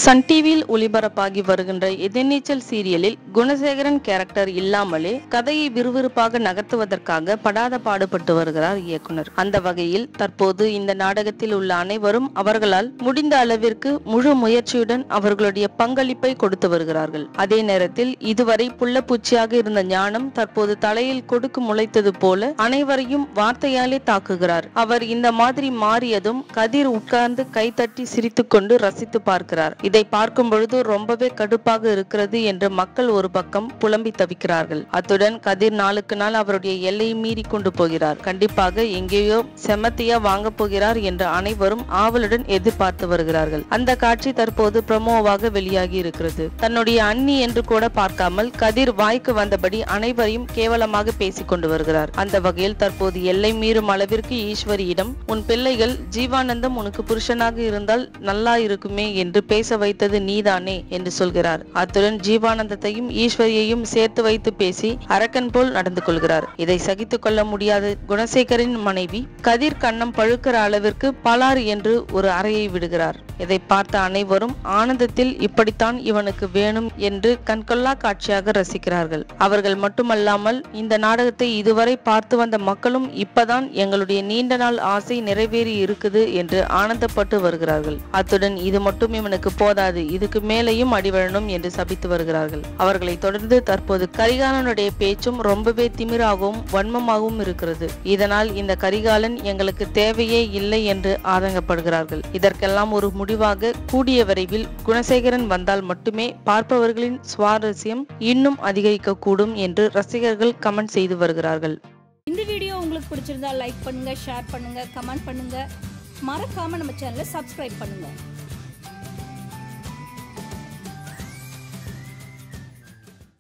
Sun டிவியில் ஒளிபரப்பாகி வருகின்ற எதிர்நீச்சல் சீரியலில் குணசேகரன் கேரக்டர் இல்லாமலே கதையை விறுவிறுப்பாக நகர்த்துவதற்காக படாத பாடுபட்டு வருகிறார் இயக்குனர் அந்த வகையில் தற்போது இந்த நாடகத்தில் உள்ள அனைவரும் அவர்களால் முடிந்த அளவிற்கு முழு முயற்சியுடன் அவர்களுடைய பங்களிப்பை கொடுத்து வருகிறார்கள் அதே நேரத்தில் இதுவரை புள்ளப்பூச்சியாக இருந்த ஞானம் தற்போது தலையில் கொடுக்கு முளைத்தது போல அனைவரையும் வார்த்தையாலே தாக்குகிறார் அவர் இந்த மாதிரி மாறியதும் கதிர் உட்கார்ந்து கைத்தட்டி சிரித்துக்கொண்டு ரசித்து பார்க்கிறார் இதை பார்க்கும் பொழுது ரொம்பவே கடுப்பாக இருக்கிறது என்று மக்கள் ஒரு பக்கம் புலம்பி தவிக்கிறார்கள் அத்துடன் கதிர் நாளுக்கு நாள் அவருடைய எல்லையை மீறி கொண்டு போகிறார் கண்டிப்பாக எங்கேயோ செமத்தியா வாங்க போகிறார் என்று அனைவரும் ஆவலுடன் எதிர்பார்த்து வருகிறார்கள் அந்த காட்சி தற்போது ப்ரமோவாக வெளியாகி இருக்கிறது தன்னுடைய அண்ணி என்று கூட பார்க்காமல் கதிர் வாய்க்கு வந்தபடி அனைவரையும் கேவலமாக பேசிக் கொண்டு வருகிறார் அந்த வகையில் தற்போது எல்லை மீறும் அளவிற்கு ஈஸ்வரியிடம் உன் பிள்ளைகள் ஜீவானந்தம் உனக்கு புருஷனாக இருந்தால் நல்லா இருக்குமே என்று பேச வைத்தது நீதானே என்று சொல்கிறார் அத்துடன் ஜீவானந்தத்தையும் ஈஸ்வரியையும் சேர்த்து வைத்து பேசி அரக்கன் போல் நடந்து கொள்கிறார் இதை சகித்துக் கொள்ள முடியாத குணசேகரின் மனைவி கதிர் கண்ணம் பழுக்கிற அளவிற்கு பலார் என்று ஒரு அறையை விடுகிறார் இதை பார்த்த அனைவரும் ஆனந்தத்தில் இப்படித்தான் இவனுக்கு வேணும் என்று கண்கொள்ளா காட்சியாக ரசிக்கிறார்கள் அவர்கள் மட்டுமல்லாமல் இந்த நாடகத்தை இதுவரை பார்த்து வந்த மக்களும் இப்பதான் எங்களுடைய நீண்ட நாள் ஆசை நிறைவேறி இருக்குது என்று ஆனந்தப்பட்டு வருகிறார்கள் அத்துடன் இது மட்டும் இவனுக்கு போதாது இதுக்கு மேலேயும் அடிவழணும் என்று சபித்து வருகிறார்கள் அவர்களை தொடர்ந்து தற்போது கரிகாலனுடைய பேச்சும் ரொம்பவே திமிராகவும் வன்மமாகவும் இருக்கிறது இதனால் இந்த கரிகாலன் எங்களுக்கு தேவையே இல்லை என்று ஆதங்கப்படுகிறார்கள் இதற்கெல்லாம் ஒரு முடிவாக கூடிய விரைவில் குணசேகரன் வந்தால் மட்டுமே பார்ப்பவர்களின் சுவாரஸ்யம் இன்னும் அதிகரிக்க கூடும் என்று ரசிகர்கள் கமெண்ட் செய்து வருகிறார்கள் இந்த வீடியோ உங்களுக்கு பிடிச்சிருந்தா லைக் பண்ணுங்க ஷேர் பண்ணுங்க கமெண்ட் பண்ணுங்க மறக்காம நம்ம சேனலை சப்ஸ்கிரைப் பண்ணுங்க